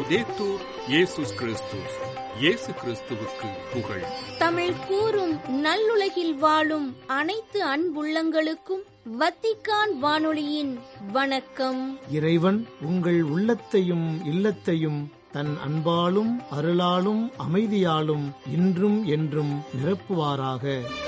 லவ்தேத்தூர் இயேசுஸ் கிறிஸ்துஸ் இயேசு கிறிஸ்துவுக்கு புகழ் தமிழ் கூறும் நல்லுலகில் வாழும் அனைத்து அன்புள்ளங்களுக்கும் வத்திக்கான் வானொலியின் வணக்கம் இறைவன் உங்கள் உள்ளத்தையும் இல்லத்தையும் தன் அன்பாலும் அருளாலும் அமைதியாலும் இன்றும் என்றும் நிரப்புவாராக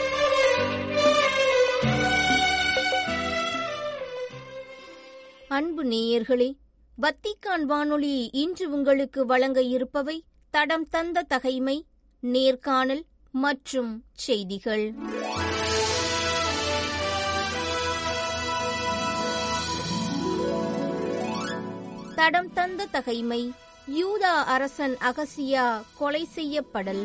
அன்பு நேயர்களே வத்திக்கான் வானொலி இன்று உங்களுக்கு வழங்க இருப்பவை தடம் தந்த தகைமை நேர்காணல் மற்றும் செய்திகள் தடம் தந்த தகைமை யூதா அரசன் அகசியா கொலை செய்யப்படல்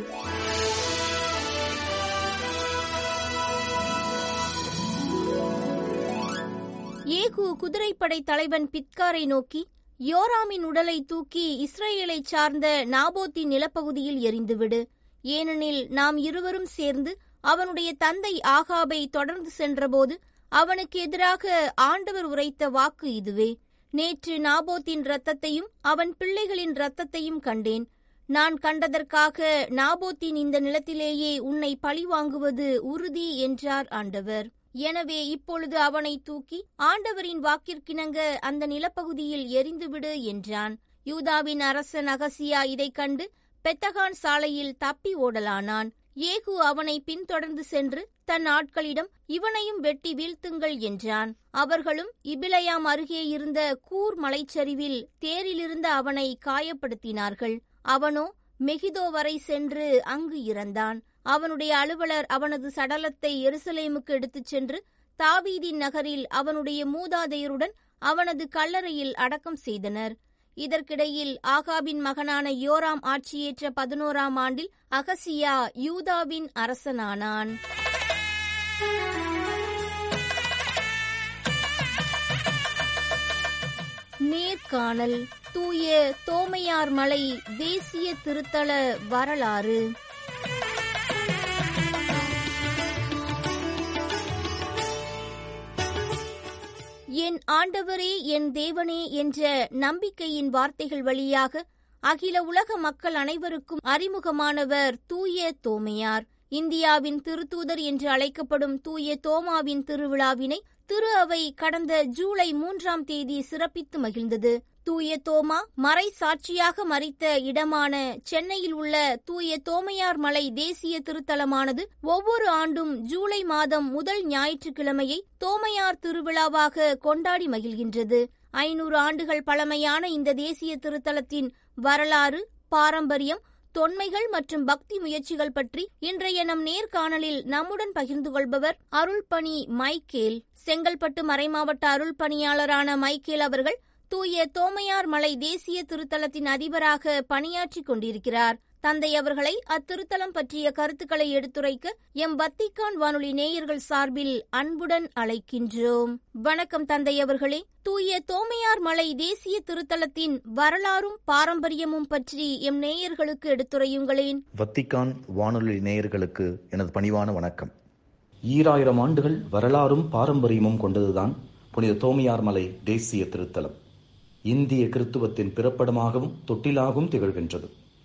ஏகு குதிரைப்படை தலைவன் பித்காரை நோக்கி யோராமின் உடலை தூக்கி இஸ்ரேலைச் சார்ந்த நாபோத்தின் நிலப்பகுதியில் எரிந்துவிடு ஏனெனில் நாம் இருவரும் சேர்ந்து அவனுடைய தந்தை ஆகாபை தொடர்ந்து சென்றபோது அவனுக்கு எதிராக ஆண்டவர் உரைத்த வாக்கு இதுவே நேற்று நாபோத்தின் இரத்தத்தையும் அவன் பிள்ளைகளின் இரத்தத்தையும் கண்டேன் நான் கண்டதற்காக நாபோத்தின் இந்த நிலத்திலேயே உன்னை பழிவாங்குவது உறுதி என்றார் ஆண்டவர் எனவே இப்பொழுது அவனை தூக்கி ஆண்டவரின் வாக்கிற்கிணங்க அந்த நிலப்பகுதியில் எரிந்துவிடு என்றான் யூதாவின் அரசன் அகசியா இதைக் கண்டு பெத்தகான் சாலையில் தப்பி ஓடலானான் ஏகு அவனை பின்தொடர்ந்து சென்று தன் ஆட்களிடம் இவனையும் வெட்டி வீழ்த்துங்கள் என்றான் அவர்களும் இபிலயாம் அருகே இருந்த கூர் மலைச்சரிவில் தேரிலிருந்த அவனை காயப்படுத்தினார்கள் அவனோ மெகிதோ வரை சென்று அங்கு இறந்தான் அவனுடைய அலுவலர் அவனது சடலத்தை எருசலேமுக்கு எடுத்துச் சென்று தாவீதின் நகரில் அவனுடைய மூதாதையருடன் அவனது கல்லறையில் அடக்கம் செய்தனர் இதற்கிடையில் ஆகாபின் மகனான யோராம் ஆட்சியேற்ற பதினோராம் ஆண்டில் அகசியா யூதாவின் அரசனானான் நேர்காணல் தூய தோமையார் மலை தேசிய திருத்தல வரலாறு என் ஆண்டவரே என் தேவனே என்ற நம்பிக்கையின் வார்த்தைகள் வழியாக அகில உலக மக்கள் அனைவருக்கும் அறிமுகமானவர் தூய தோமையார் இந்தியாவின் திருத்தூதர் என்று அழைக்கப்படும் தூய தோமாவின் திருவிழாவினை திரு அவை கடந்த ஜூலை மூன்றாம் தேதி சிறப்பித்து மகிழ்ந்தது தூய தோமா மறை சாட்சியாக மறித்த இடமான சென்னையில் உள்ள தூய தோமையார் மலை தேசிய திருத்தலமானது ஒவ்வொரு ஆண்டும் ஜூலை மாதம் முதல் ஞாயிற்றுக்கிழமையை தோமையார் திருவிழாவாக கொண்டாடி மகிழ்கின்றது ஐநூறு ஆண்டுகள் பழமையான இந்த தேசிய திருத்தலத்தின் வரலாறு பாரம்பரியம் தொன்மைகள் மற்றும் பக்தி முயற்சிகள் பற்றி இன்றைய நம் நேர்காணலில் நம்முடன் பகிர்ந்து கொள்பவர் அருள்பணி மைக்கேல் செங்கல்பட்டு மறைமாவட்ட அருள் பணியாளரான மைக்கேல் அவர்கள் தூய தோமையார் மலை தேசிய திருத்தலத்தின் அதிபராக பணியாற்றிக் கொண்டிருக்கிறார் தந்தை அவர்களை அத்திருத்தலம் பற்றிய கருத்துக்களை எடுத்துரைக்க எம் வத்திக்கான் வானொலி நேயர்கள் சார்பில் அன்புடன் அழைக்கின்றோம் வணக்கம் தந்தை அவர்களே தூய தோமையார் மலை தேசிய திருத்தலத்தின் வரலாறும் பாரம்பரியமும் பற்றி எம் நேயர்களுக்கு எடுத்துரையுங்களேன் வத்திக்கான் வானொலி நேயர்களுக்கு எனது பணிவான வணக்கம் ஈராயிரம் ஆண்டுகள் வரலாறும் பாரம்பரியமும் கொண்டதுதான் புனித தோமையார் மலை தேசிய திருத்தலம் இந்திய கிறித்துவத்தின் பிறப்படமாகவும் தொட்டிலாகவும் திகழ்கின்றது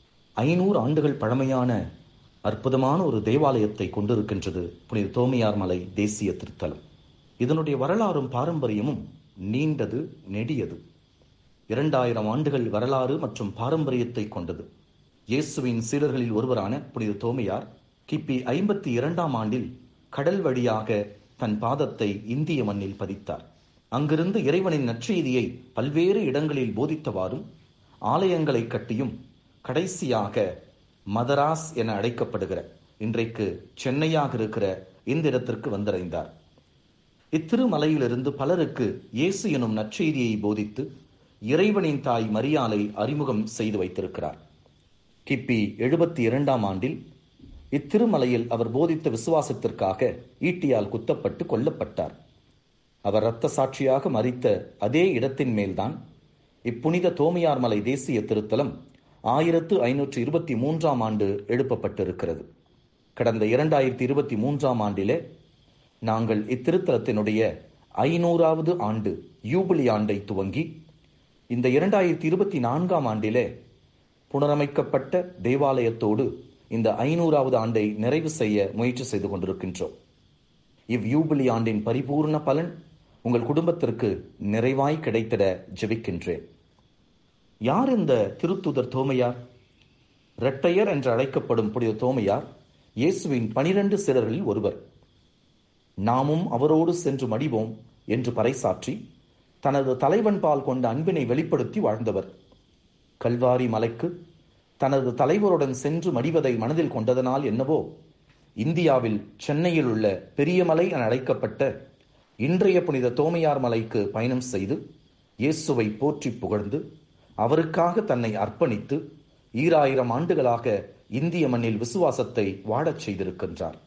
ஐநூறு ஆண்டுகள் பழமையான அற்புதமான ஒரு தேவாலயத்தை கொண்டிருக்கின்றது புனித தோமையார் மலை தேசிய திருத்தலம் இதனுடைய வரலாறும் பாரம்பரியமும் நீண்டது நெடியது இரண்டாயிரம் ஆண்டுகள் வரலாறு மற்றும் பாரம்பரியத்தை கொண்டது இயேசுவின் சீடர்களில் ஒருவரான புனித தோமையார் கிபி ஐம்பத்தி இரண்டாம் ஆண்டில் கடல் வழியாக தன் பாதத்தை இந்திய மண்ணில் பதித்தார் அங்கிருந்து இறைவனின் நற்செய்தியை பல்வேறு இடங்களில் போதித்தவாறும் ஆலயங்களை கட்டியும் கடைசியாக மதராஸ் என அழைக்கப்படுகிற இன்றைக்கு சென்னையாக இருக்கிற இந்த இடத்திற்கு வந்தடைந்தார் இத்திருமலையிலிருந்து பலருக்கு இயேசு எனும் நற்செய்தியை போதித்து இறைவனின் தாய் மரியாலை அறிமுகம் செய்து வைத்திருக்கிறார் கிபி எழுபத்தி இரண்டாம் ஆண்டில் இத்திருமலையில் அவர் போதித்த விசுவாசத்திற்காக ஈட்டியால் குத்தப்பட்டு கொல்லப்பட்டார் அவர் இரத்த சாட்சியாக மறித்த அதே இடத்தின் மேல்தான் இப்புனித தோமையார் மலை தேசிய திருத்தலம் ஆயிரத்து ஐநூற்று இருபத்தி மூன்றாம் ஆண்டு எழுப்பப்பட்டிருக்கிறது கடந்த இரண்டாயிரத்தி இருபத்தி மூன்றாம் ஆண்டிலே நாங்கள் இத்திருத்தலத்தினுடைய ஐநூறாவது ஆண்டு யூபிலி ஆண்டை துவங்கி இந்த இரண்டாயிரத்தி இருபத்தி நான்காம் ஆண்டிலே புனரமைக்கப்பட்ட தேவாலயத்தோடு இந்த ஐநூறாவது ஆண்டை நிறைவு செய்ய முயற்சி செய்து கொண்டிருக்கின்றோம் இவ் யூபிலி ஆண்டின் பரிபூர்ண பலன் உங்கள் குடும்பத்திற்கு நிறைவாய் கிடைத்திட ஜெபிக்கின்றேன் யார் இந்த திருத்துதர் தோமையார் இரட்டையர் என்று அழைக்கப்படும் புனித தோமையார் இயேசுவின் பனிரெண்டு சிலர்களில் ஒருவர் நாமும் அவரோடு சென்று மடிவோம் என்று பறைசாற்றி தனது தலைவன் பால் கொண்ட அன்பினை வெளிப்படுத்தி வாழ்ந்தவர் கல்வாரி மலைக்கு தனது தலைவருடன் சென்று மடிவதை மனதில் கொண்டதனால் என்னவோ இந்தியாவில் சென்னையில் உள்ள பெரிய மலை என அழைக்கப்பட்ட இன்றைய புனித தோமையார் மலைக்கு பயணம் செய்து இயேசுவை போற்றி புகழ்ந்து அவருக்காக தன்னை அர்ப்பணித்து ஈராயிரம் ஆண்டுகளாக இந்திய மண்ணில் விசுவாசத்தை வாழச் செய்திருக்கின்றார்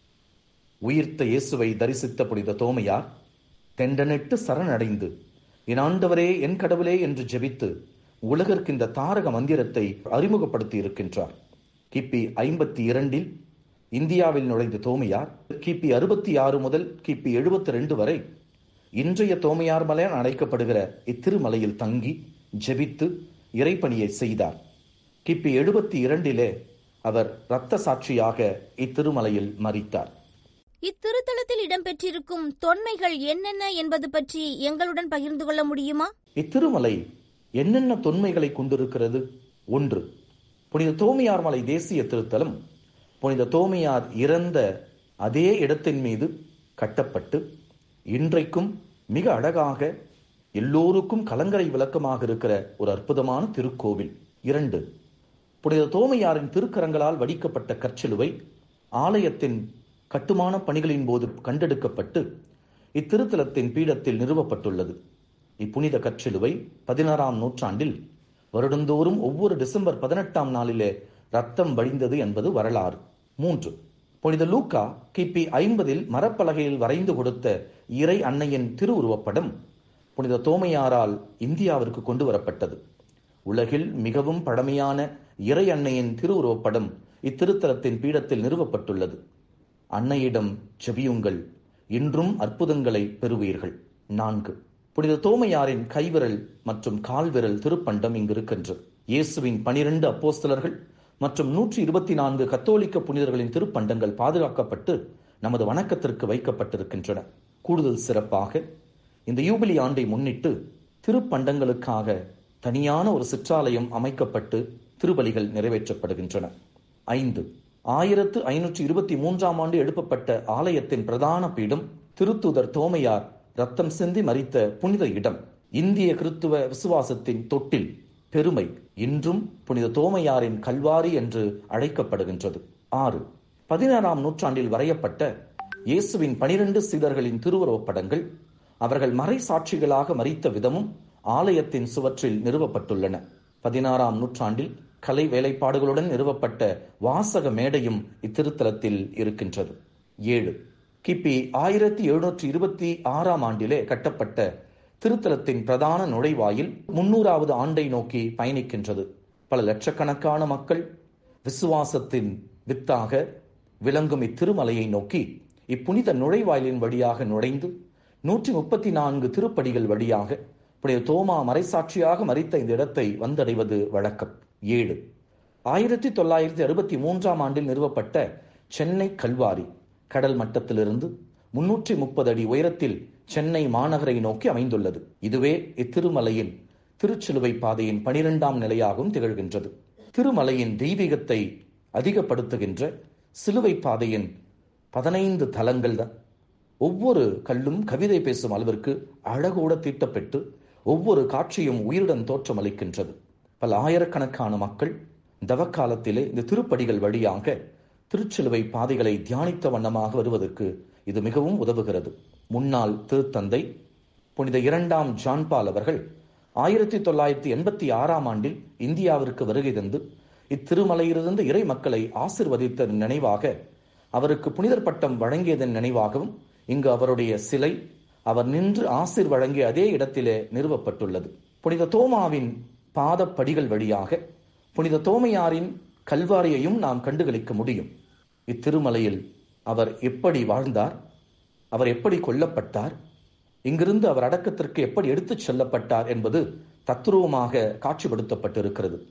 உயிர்த்த இயேசுவை தரிசித்த புனித தோமையார் தெண்டனிட்டு சரணடைந்து என் ஆண்டவரே என் கடவுளே என்று ஜெபித்து உலகிற்கு இந்த தாரக மந்திரத்தை அறிமுகப்படுத்தி இருக்கின்றார் கிபி ஐம்பத்தி இரண்டில் இந்தியாவில் நுழைந்த தோமையார் கிபி அறுபத்தி ஆறு முதல் கிபி எழுபத்தி ரெண்டு வரை இன்றைய தோமையார் மலை என அழைக்கப்படுகிற இத்திருமலையில் தங்கி ஜெபித்து இறைப்பணியை செய்தார் கிபி எழுபத்தி இரண்டிலே அவர் இரத்த சாட்சியாக இத்திருமலையில் மறித்தார் இத்திருத்தலத்தில் இடம்பெற்றிருக்கும் தொன்மைகள் என்னென்ன என்பது பற்றி எங்களுடன் பகிர்ந்து கொள்ள முடியுமா இத்திருமலை என்னென்ன தொன்மைகளை கொண்டிருக்கிறது ஒன்று புனித தோமையார் மலை தேசிய திருத்தலம் புனித தோமையார் இறந்த அதே இடத்தின் மீது கட்டப்பட்டு இன்றைக்கும் மிக அழகாக எல்லோருக்கும் கலங்கரை விளக்கமாக இருக்கிற ஒரு அற்புதமான திருக்கோவில் இரண்டு புனித தோமையாரின் திருக்கரங்களால் வடிக்கப்பட்ட கற்சிலுவை ஆலயத்தின் கட்டுமான பணிகளின் போது கண்டெடுக்கப்பட்டு இத்திருத்தலத்தின் பீடத்தில் நிறுவப்பட்டுள்ளது இப்புனித கற்சிலுவை பதினாறாம் நூற்றாண்டில் வருடந்தோறும் ஒவ்வொரு டிசம்பர் பதினெட்டாம் நாளிலே ரத்தம் வழிந்தது என்பது வரலாறு மூன்று புனித லூக்கா கிபி ஐம்பதில் மரப்பலகையில் வரைந்து கொடுத்த இறை அன்னையின் திருவுருவப்படம் புனித தோமையாரால் இந்தியாவிற்கு கொண்டு வரப்பட்டது உலகில் மிகவும் பழமையான இறை அன்னையின் திருவுருவப்படம் இத்திருத்தலத்தின் பீடத்தில் நிறுவப்பட்டுள்ளது அன்னையிடம் ஜெபியுங்கள் இன்றும் அற்புதங்களை பெறுவீர்கள் நான்கு புனித தோமையாரின் கைவிரல் மற்றும் கால்விரல் திருப்பண்டம் இங்கு இருக்கின்றது இயேசுவின் பனிரெண்டு அப்போஸ்தலர்கள் மற்றும் நூற்றி இருபத்தி நான்கு கத்தோலிக்க புனிதர்களின் திருப்பண்டங்கள் பாதுகாக்கப்பட்டு நமது வணக்கத்திற்கு வைக்கப்பட்டிருக்கின்றன கூடுதல் சிறப்பாக இந்த யூபிலி ஆண்டை முன்னிட்டு திருப்பண்டங்களுக்காக தனியான ஒரு சிற்றாலயம் அமைக்கப்பட்டு திருபலிகள் நிறைவேற்றப்படுகின்றன ஐந்து ஆயிரத்து ஐநூற்றி இருபத்தி மூன்றாம் ஆண்டு எழுப்பப்பட்ட ஆலயத்தின் பிரதான பீடம் திருத்துதர் தோமையார் ரத்தம் சிந்தி மறித்த புனித இடம் இந்திய கிறித்துவ விசுவாசத்தின் தொட்டில் பெருமை இன்றும் புனித தோமையாரின் கல்வாரி என்று அழைக்கப்படுகின்றது ஆறு பதினாறாம் நூற்றாண்டில் வரையப்பட்ட இயேசுவின் பனிரெண்டு சீடர்களின் திருவுருவப் படங்கள் அவர்கள் மறை சாட்சிகளாக மறித்த விதமும் ஆலயத்தின் சுவற்றில் நிறுவப்பட்டுள்ளன பதினாறாம் நூற்றாண்டில் கலை வேலைப்பாடுகளுடன் நிறுவப்பட்ட வாசக மேடையும் இத்திருத்தலத்தில் இருக்கின்றது ஏழு கிபி ஆயிரத்தி எழுநூற்றி இருபத்தி ஆறாம் ஆண்டிலே கட்டப்பட்ட திருத்தலத்தின் பிரதான நுழைவாயில் முன்னூறாவது ஆண்டை நோக்கி பயணிக்கின்றது பல லட்சக்கணக்கான மக்கள் விசுவாசத்தின் வித்தாக விளங்கும் இத்திருமலையை நோக்கி இப்புனித நுழைவாயிலின் வழியாக நுழைந்து நூற்றி முப்பத்தி நான்கு திருப்படிகள் வழியாக புனித தோமா மறைசாட்சியாக மறித்த இந்த இடத்தை வந்தடைவது வழக்கம் ஏழு ஆயிரத்தி தொள்ளாயிரத்தி அறுபத்தி மூன்றாம் ஆண்டில் நிறுவப்பட்ட சென்னை கல்வாரி கடல் மட்டத்திலிருந்து முன்னூற்றி முப்பது அடி உயரத்தில் சென்னை மாநகரை நோக்கி அமைந்துள்ளது இதுவே இத்திருமலையின் திருச்சிலுவை பாதையின் பனிரெண்டாம் நிலையாகவும் திகழ்கின்றது திருமலையின் தெய்வீகத்தை அதிகப்படுத்துகின்ற சிலுவை பாதையின் பதினைந்து தலங்கள் தான் ஒவ்வொரு கல்லும் கவிதை பேசும் அளவிற்கு அழகோட தீட்டப்பட்டு ஒவ்வொரு காட்சியும் உயிருடன் தோற்றம் அளிக்கின்றது பல ஆயிரக்கணக்கான மக்கள் தவக்காலத்திலே இந்த திருப்படிகள் வழியாக திருச்சிலுவை பாதைகளை தியானித்த வண்ணமாக வருவதற்கு இது மிகவும் உதவுகிறது முன்னாள் திருத்தந்தை புனித இரண்டாம் ஜான்பால் அவர்கள் ஆயிரத்தி தொள்ளாயிரத்தி எண்பத்தி ஆறாம் ஆண்டில் இந்தியாவிற்கு வருகை தந்து இத்திருமலையிலிருந்து இறை மக்களை ஆசிர்வதித்த நினைவாக அவருக்கு புனிதர் பட்டம் வழங்கியதன் நினைவாகவும் இங்கு அவருடைய சிலை அவர் நின்று ஆசிர் வழங்கிய அதே இடத்திலே நிறுவப்பட்டுள்ளது புனித தோமாவின் பாதப்படிகள் வழியாக புனித தோமையாரின் கல்வாரியையும் நாம் கண்டுகளிக்க முடியும் இத்திருமலையில் அவர் எப்படி வாழ்ந்தார் அவர் எப்படி கொல்லப்பட்டார் இங்கிருந்து அவர் அடக்கத்திற்கு எப்படி எடுத்துச் செல்லப்பட்டார் என்பது தத்துருவமாக காட்சிப்படுத்தப்பட்டிருக்கிறது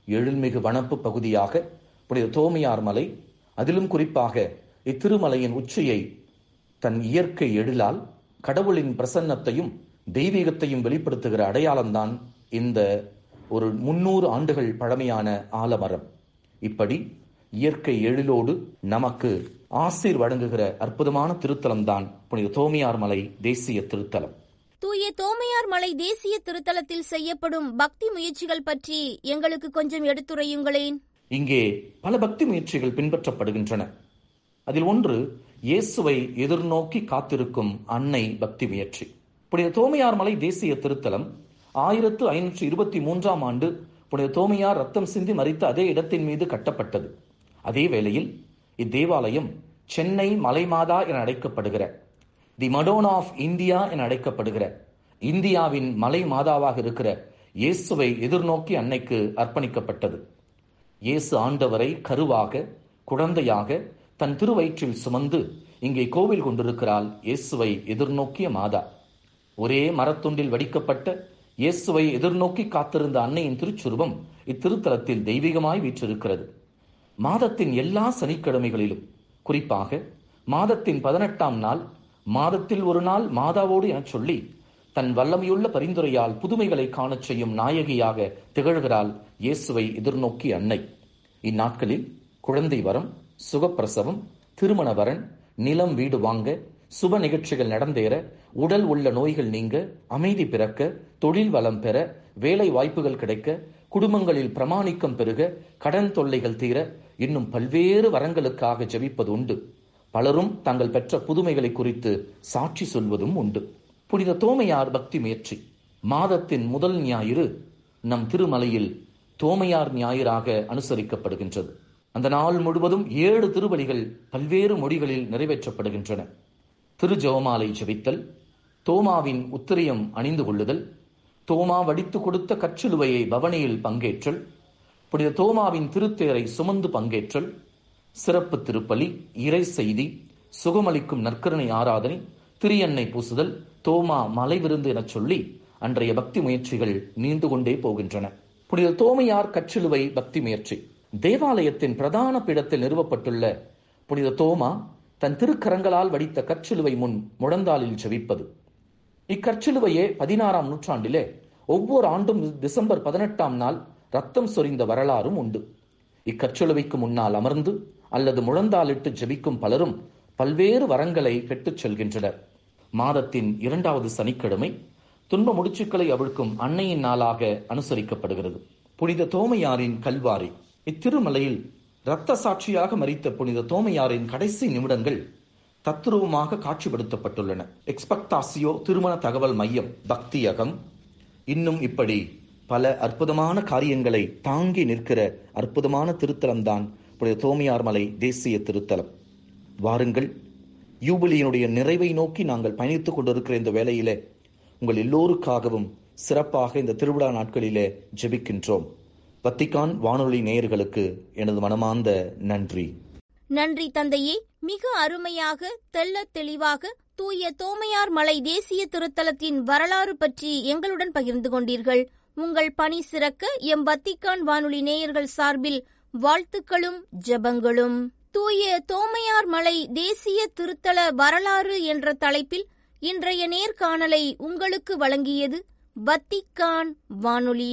எழில்மிகு வனப்பு பகுதியாக புனித தோமையார் மலை அதிலும் குறிப்பாக இத்திருமலையின் உச்சியை தன் இயற்கை எழிலால் கடவுளின் பிரசன்னத்தையும் தெய்வீகத்தையும் வெளிப்படுத்துகிற அடையாளம்தான் இந்த ஒரு முன்னூறு ஆண்டுகள் பழமையான ஆலமரம் இப்படி இயற்கை எழிலோடு நமக்கு ஆசீர் வழங்குகிற அற்புதமான திருத்தலம்தான் புனித தோமையார் மலை தேசிய திருத்தலம் தூய தோமையார் மலை தேசிய திருத்தலத்தில் செய்யப்படும் பக்தி முயற்சிகள் பற்றி எங்களுக்கு கொஞ்சம் எடுத்துரையுங்களேன் இங்கே பல பக்தி முயற்சிகள் பின்பற்றப்படுகின்றன அதில் ஒன்று இயேசுவை எதிர்நோக்கி காத்திருக்கும் அன்னை பக்தி முயற்சி புனித தோமையார் மலை தேசிய திருத்தலம் ஆயிரத்து ஐநூற்று இருபத்தி மூன்றாம் ஆண்டு புனித தோமையார் ரத்தம் சிந்தி மறித்த அதே இடத்தின் மீது கட்டப்பட்டது அதே வேளையில் இத்தேவாலயம் சென்னை மலைமாதா என அழைக்கப்படுகிற தி மடோனா ஆஃப் இந்தியா என அழைக்கப்படுகிற இந்தியாவின் மலை மாதாவாக இருக்கிற இயேசுவை எதிர்நோக்கி அன்னைக்கு அர்ப்பணிக்கப்பட்டது இயேசு ஆண்டவரை கருவாக குழந்தையாக தன் திருவயிற்றில் சுமந்து இங்கே கோவில் கொண்டிருக்கிறாள் இயேசுவை எதிர்நோக்கிய மாதா ஒரே மரத்துண்டில் வடிக்கப்பட்ட இயேசுவை எதிர்நோக்கி காத்திருந்த அன்னையின் திருச்சுருவம் இத்திருத்தலத்தில் தெய்வீகமாய் வீற்றிருக்கிறது மாதத்தின் எல்லா சனிக்கிழமைகளிலும் குறிப்பாக மாதத்தின் பதினெட்டாம் நாள் மாதத்தில் ஒரு நாள் மாதாவோடு எனச் சொல்லி தன் வல்லமையுள்ள பரிந்துரையால் புதுமைகளை காணச் செய்யும் நாயகியாக திகழ்கிறாள் இயேசுவை எதிர்நோக்கி அன்னை இந்நாட்களில் குழந்தை வரம் சுகப்பிரசவம் திருமண வரன் நிலம் வீடு வாங்க சுப நிகழ்ச்சிகள் நடந்தேற உடல் உள்ள நோய்கள் நீங்க அமைதி பிறக்க தொழில் வளம் பெற வேலை வாய்ப்புகள் கிடைக்க குடும்பங்களில் பிரமாணிக்கம் பெருக கடன் தொல்லைகள் தீர இன்னும் பல்வேறு வரங்களுக்காக ஜெபிப்பது உண்டு பலரும் தங்கள் பெற்ற புதுமைகளை குறித்து சாட்சி சொல்வதும் உண்டு புனித தோமையார் பக்தி முயற்சி மாதத்தின் முதல் ஞாயிறு நம் திருமலையில் தோமையார் ஞாயிறாக அனுசரிக்கப்படுகின்றது அந்த நாள் முழுவதும் ஏழு திருவலிகள் பல்வேறு மொழிகளில் நிறைவேற்றப்படுகின்றன திருஜெவமாலை ஜெபித்தல் தோமாவின் உத்திரியம் அணிந்து கொள்ளுதல் தோமா வடித்து கொடுத்த கச்சிலுவையை பவனியில் பங்கேற்றல் புனித தோமாவின் திருத்தேரை சுமந்து பங்கேற்றல் சிறப்பு திருப்பலி இறை செய்தி சுகமளிக்கும் நற்கருணை ஆராதனை திரியன்னை பூசுதல் தோமா மலை விருந்து எனச் சொல்லி அன்றைய பக்தி முயற்சிகள் நீண்டு கொண்டே போகின்றன புனித தோமையார் கச்சிலுவை பக்தி முயற்சி தேவாலயத்தின் பிரதான பீடத்தில் நிறுவப்பட்டுள்ள புனித தோமா தன் திருக்கரங்களால் வடித்த கற்சிலுவை முன் முழந்தாளில் ஜெபிப்பது இக்கற்சிலுவையே பதினாறாம் நூற்றாண்டிலே ஒவ்வொரு ஆண்டும் டிசம்பர் பதினெட்டாம் நாள் ரத்தம் சொரிந்த வரலாறும் உண்டு இக்கற்சிலுவைக்கு முன்னால் அமர்ந்து அல்லது முழந்தாளிட்டு ஜெபிக்கும் பலரும் பல்வேறு வரங்களை பெற்றுச் செல்கின்றனர் மாதத்தின் இரண்டாவது சனிக்கிழமை துன்ப முடிச்சுக்களை அவிழ்க்கும் அன்னையின் நாளாக அனுசரிக்கப்படுகிறது புனித தோமையாரின் கல்வாரி இத்திருமலையில் இரத்த சாட்சியாக மறித்த புனித தோமையாரின் கடைசி நிமிடங்கள் தத்துருவமாக காட்சிப்படுத்தப்பட்டுள்ளன எக்ஸ்பெக்டாசியோ திருமண தகவல் மையம் பக்தியகம் இன்னும் இப்படி பல அற்புதமான காரியங்களை தாங்கி நிற்கிற அற்புதமான திருத்தலம்தான் புனித தோமையார் மலை தேசிய திருத்தலம் வாருங்கள் யூபிலியினுடைய நிறைவை நோக்கி நாங்கள் பயணித்துக் கொண்டிருக்கிற இந்த வேளையிலே உங்கள் எல்லோருக்காகவும் சிறப்பாக இந்த திருவிழா நாட்களிலே ஜெபிக்கின்றோம் வத்திக்கான் வானொலி நேயர்களுக்கு எனது மனமார்ந்த நன்றி நன்றி தந்தையே மிக அருமையாக தெள்ளத் தெளிவாக தூய தோமையார் மலை தேசிய திருத்தலத்தின் வரலாறு பற்றி எங்களுடன் பகிர்ந்து கொண்டீர்கள் உங்கள் பணி சிறக்க எம் வத்திக்கான் வானொலி நேயர்கள் சார்பில் வாழ்த்துக்களும் ஜெபங்களும் தூய தோமையார் மலை தேசிய திருத்தல வரலாறு என்ற தலைப்பில் இன்றைய நேர்காணலை உங்களுக்கு வழங்கியது வத்திக்கான் வானொலி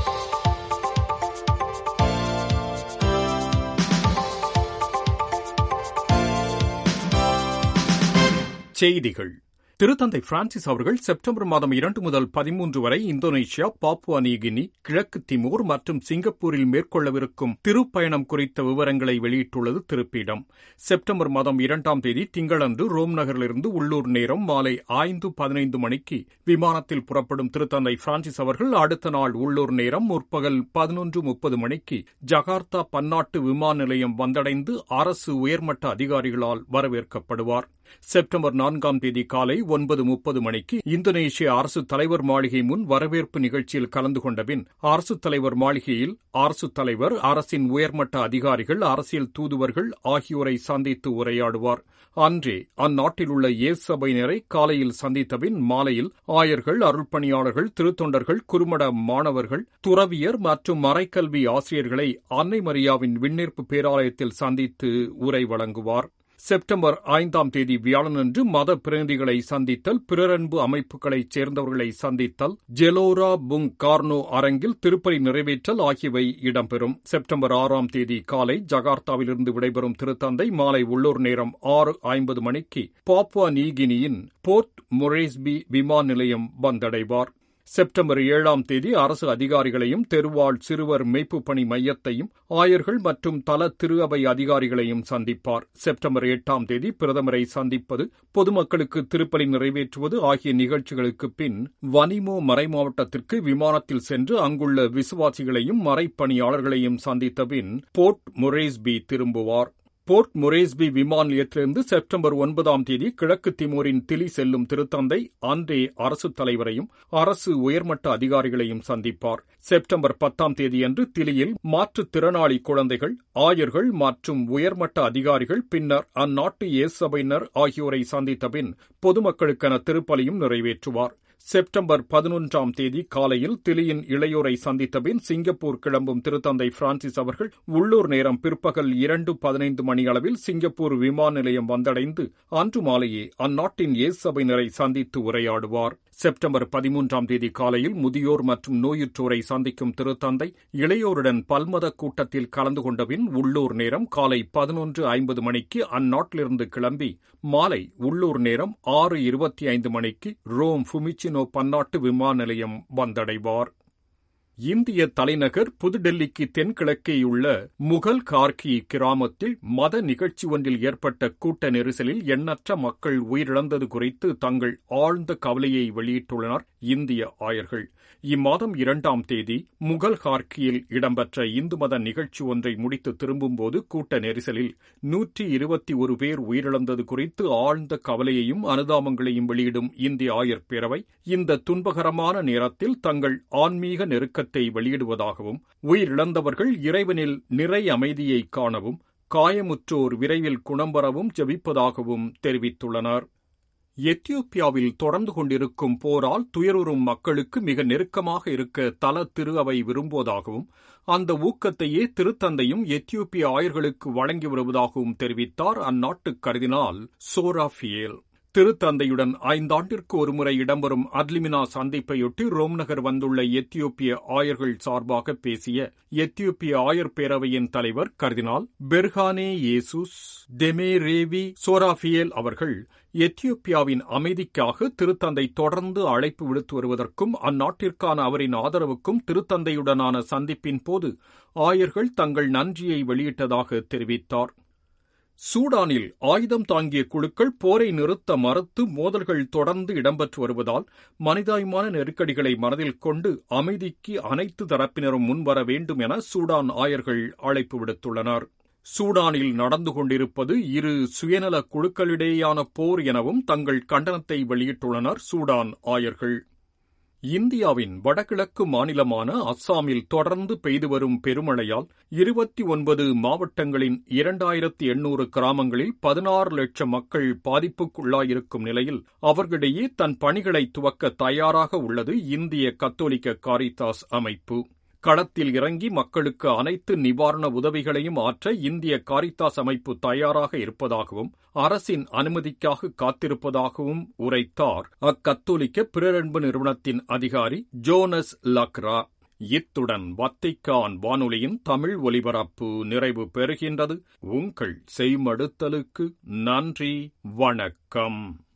செய்திகள் திருத்தந்தை பிரான்சிஸ் அவர்கள் செப்டம்பர் மாதம் இரண்டு முதல் பதிமூன்று வரை இந்தோனேஷியா பாப்புவா நியூகினி கிழக்கு திமோர் மற்றும் சிங்கப்பூரில் மேற்கொள்ளவிருக்கும் திருப்பயணம் குறித்த விவரங்களை வெளியிட்டுள்ளது திருப்பீடம் செப்டம்பர் மாதம் இரண்டாம் தேதி திங்களன்று ரோம் நகரிலிருந்து உள்ளூர் நேரம் மாலை ஐந்து பதினைந்து மணிக்கு விமானத்தில் புறப்படும் திருத்தந்தை பிரான்சிஸ் அவர்கள் அடுத்த நாள் உள்ளூர் நேரம் முற்பகல் பதினொன்று முப்பது மணிக்கு ஜகார்த்தா பன்னாட்டு விமான நிலையம் வந்தடைந்து அரசு உயர்மட்ட அதிகாரிகளால் வரவேற்கப்படுவார் செப்டம்பர் நான்காம் தேதி காலை ஒன்பது முப்பது மணிக்கு இந்தோனேஷிய அரசு தலைவர் மாளிகை முன் வரவேற்பு நிகழ்ச்சியில் கலந்து கொண்ட பின் அரசு தலைவர் மாளிகையில் அரசு தலைவர் அரசின் உயர்மட்ட அதிகாரிகள் அரசியல் தூதுவர்கள் ஆகியோரை சந்தித்து உரையாடுவார் அன்றே அந்நாட்டில் உள்ள ஏசு சபையினரை காலையில் சந்தித்த பின் மாலையில் ஆயர்கள் அருள்பணியாளர்கள் திருத்தொண்டர்கள் குறுமட மாணவர்கள் துறவியர் மற்றும் மறைக்கல்வி ஆசிரியர்களை அன்னை மரியாவின் விண்ணேற்பு பேராலயத்தில் சந்தித்து உரை வழங்குவார் செப்டம்பர் ஐந்தாம் தேதி வியாழனன்று மத பிரதிநிதிகளை சந்தித்தல் பிறரன்பு அமைப்புகளைச் சேர்ந்தவர்களை சந்தித்தல் ஜெலோரா புங் கார்னோ அரங்கில் திருப்பலி நிறைவேற்றல் ஆகியவை இடம்பெறும் செப்டம்பர் ஆறாம் தேதி காலை ஜகார்த்தாவிலிருந்து விடைபெறும் திருத்தந்தை மாலை உள்ளூர் நேரம் ஆறு ஐம்பது மணிக்கு பாப்வா நீகினியின் போர்ட் மொரேஸ்பி விமான நிலையம் வந்தடைவார் செப்டம்பர் ஏழாம் தேதி அரசு அதிகாரிகளையும் தெருவாழ் சிறுவர் மீட்பு பணி மையத்தையும் ஆயர்கள் மற்றும் தல திரு அவை அதிகாரிகளையும் சந்திப்பார் செப்டம்பர் எட்டாம் தேதி பிரதமரை சந்திப்பது பொதுமக்களுக்கு திருப்பலி நிறைவேற்றுவது ஆகிய நிகழ்ச்சிகளுக்கு பின் வனிமோ மறைமாவட்டத்திற்கு விமானத்தில் சென்று அங்குள்ள விசுவாசிகளையும் மறைப்பணியாளர்களையும் சந்தித்த பின் போர்ட் மொரேஸ்பி திரும்புவார் போர்ட் மொரேஸ்பி விமான நிலையத்திலிருந்து செப்டம்பர் ஒன்பதாம் தேதி கிழக்கு திமோரின் திலி செல்லும் திருத்தந்தை அன்றே அரசு தலைவரையும் அரசு உயர்மட்ட அதிகாரிகளையும் சந்திப்பார் செப்டம்பர் பத்தாம் தேதியன்று திலியில் மாற்றுத்திறனாளி குழந்தைகள் ஆயர்கள் மற்றும் உயர்மட்ட அதிகாரிகள் பின்னர் அந்நாட்டு இயேசபையினர் ஆகியோரை சந்தித்த பின் பொதுமக்களுக்கென திருப்பலியும் நிறைவேற்றுவார் செப்டம்பர் பதினொன்றாம் தேதி காலையில் திலியின் இளையோரை சந்தித்த பின் சிங்கப்பூர் கிளம்பும் திருத்தந்தை பிரான்சிஸ் அவர்கள் உள்ளூர் நேரம் பிற்பகல் இரண்டு பதினைந்து மணி அளவில் சிங்கப்பூர் விமான நிலையம் வந்தடைந்து அன்று மாலையே அந்நாட்டின் இயேசு சபையினரை சந்தித்து உரையாடுவார் செப்டம்பர் பதிமூன்றாம் தேதி காலையில் முதியோர் மற்றும் நோயுற்றோரை சந்திக்கும் திருத்தந்தை இளையோருடன் பல்மத கூட்டத்தில் கலந்து கொண்டபின் உள்ளூர் நேரம் காலை பதினொன்று ஐம்பது மணிக்கு அந்நாட்டிலிருந்து கிளம்பி மாலை உள்ளூர் நேரம் ஆறு இருபத்தி ஐந்து மணிக்கு ரோம் ஃபுமிச்சினோ பன்னாட்டு விமான நிலையம் வந்தடைவார் இந்திய தலைநகர் புதுடெல்லிக்கு தென்கிழக்கேயுள்ள முகல் கார்கி கிராமத்தில் மத நிகழ்ச்சி ஒன்றில் ஏற்பட்ட கூட்ட நெரிசலில் எண்ணற்ற மக்கள் உயிரிழந்தது குறித்து தங்கள் ஆழ்ந்த கவலையை வெளியிட்டுள்ளனர் இந்திய ஆயர்கள் இம்மாதம் இரண்டாம் தேதி முகல் ஹார்கியில் இடம்பெற்ற இந்து மத நிகழ்ச்சி ஒன்றை முடித்து திரும்பும்போது கூட்ட நெரிசலில் நூற்றி இருபத்தி ஒரு பேர் உயிரிழந்தது குறித்து ஆழ்ந்த கவலையையும் அனுதாபங்களையும் வெளியிடும் இந்திய ஆயர் பேரவை இந்த துன்பகரமான நேரத்தில் தங்கள் ஆன்மீக நெருக்கத்தை வெளியிடுவதாகவும் உயிரிழந்தவர்கள் இறைவனில் நிறை அமைதியை காணவும் காயமுற்றோர் விரைவில் குணம்பெறவும் ஜெபிப்பதாகவும் தெரிவித்துள்ளனர் எத்தியோப்பியாவில் தொடர்ந்து கொண்டிருக்கும் போரால் துயருறும் மக்களுக்கு மிக நெருக்கமாக இருக்க தல திரு அவை விரும்புவதாகவும் அந்த ஊக்கத்தையே திருத்தந்தையும் எத்தியோப்பிய ஆயர்களுக்கு வழங்கி வருவதாகவும் தெரிவித்தார் அந்நாட்டு கருதினால் சோராஃபியேல் திருத்தந்தையுடன் ஐந்தாண்டிற்கு ஒருமுறை இடம்பெறும் அட்லிமினா சந்திப்பையொட்டி ரோம் நகர் வந்துள்ள எத்தியோப்பிய ஆயர்கள் சார்பாக பேசிய எத்தியோப்பிய ஆயர் பேரவையின் தலைவர் கர்தினால் பெர்ஹானே ஏசுஸ் டெமேரேவி சோராஃபியேல் அவர்கள் எத்தியோப்பியாவின் அமைதிக்காக திருத்தந்தை தொடர்ந்து அழைப்பு விடுத்து வருவதற்கும் அந்நாட்டிற்கான அவரின் ஆதரவுக்கும் திருத்தந்தையுடனான சந்திப்பின் போது ஆயர்கள் தங்கள் நன்றியை வெளியிட்டதாக தெரிவித்தார் சூடானில் ஆயுதம் தாங்கிய குழுக்கள் போரை நிறுத்த மறுத்து மோதல்கள் தொடர்ந்து இடம்பெற்று வருவதால் மனிதாயமான நெருக்கடிகளை மனதில் கொண்டு அமைதிக்கு அனைத்து தரப்பினரும் முன்வர வேண்டும் என சூடான் ஆயர்கள் அழைப்பு விடுத்துள்ளனர் சூடானில் நடந்து கொண்டிருப்பது இரு சுயநல குழுக்களிடையேயான போர் எனவும் தங்கள் கண்டனத்தை வெளியிட்டுள்ளனர் சூடான் ஆயர்கள் இந்தியாவின் வடகிழக்கு மாநிலமான அஸ்ஸாமில் தொடர்ந்து பெய்து வரும் பெருமழையால் இருபத்தி ஒன்பது மாவட்டங்களின் இரண்டாயிரத்தி எண்ணூறு கிராமங்களில் பதினாறு லட்சம் மக்கள் பாதிப்புக்குள்ளாயிருக்கும் நிலையில் அவர்களிடையே தன் பணிகளை துவக்க தயாராக உள்ளது இந்திய கத்தோலிக்க காரிதாஸ் அமைப்பு களத்தில் இறங்கி மக்களுக்கு அனைத்து நிவாரண உதவிகளையும் ஆற்ற இந்திய காரித்தாஸ் அமைப்பு தயாராக இருப்பதாகவும் அரசின் அனுமதிக்காக காத்திருப்பதாகவும் உரைத்தார் அக்கத்தோலிக்க பிறரன்பு நிறுவனத்தின் அதிகாரி ஜோனஸ் லக்ரா இத்துடன் வத்திக்கான் வானொலியின் தமிழ் ஒலிபரப்பு நிறைவு பெறுகின்றது உங்கள் செய்மடுத்தலுக்கு நன்றி வணக்கம்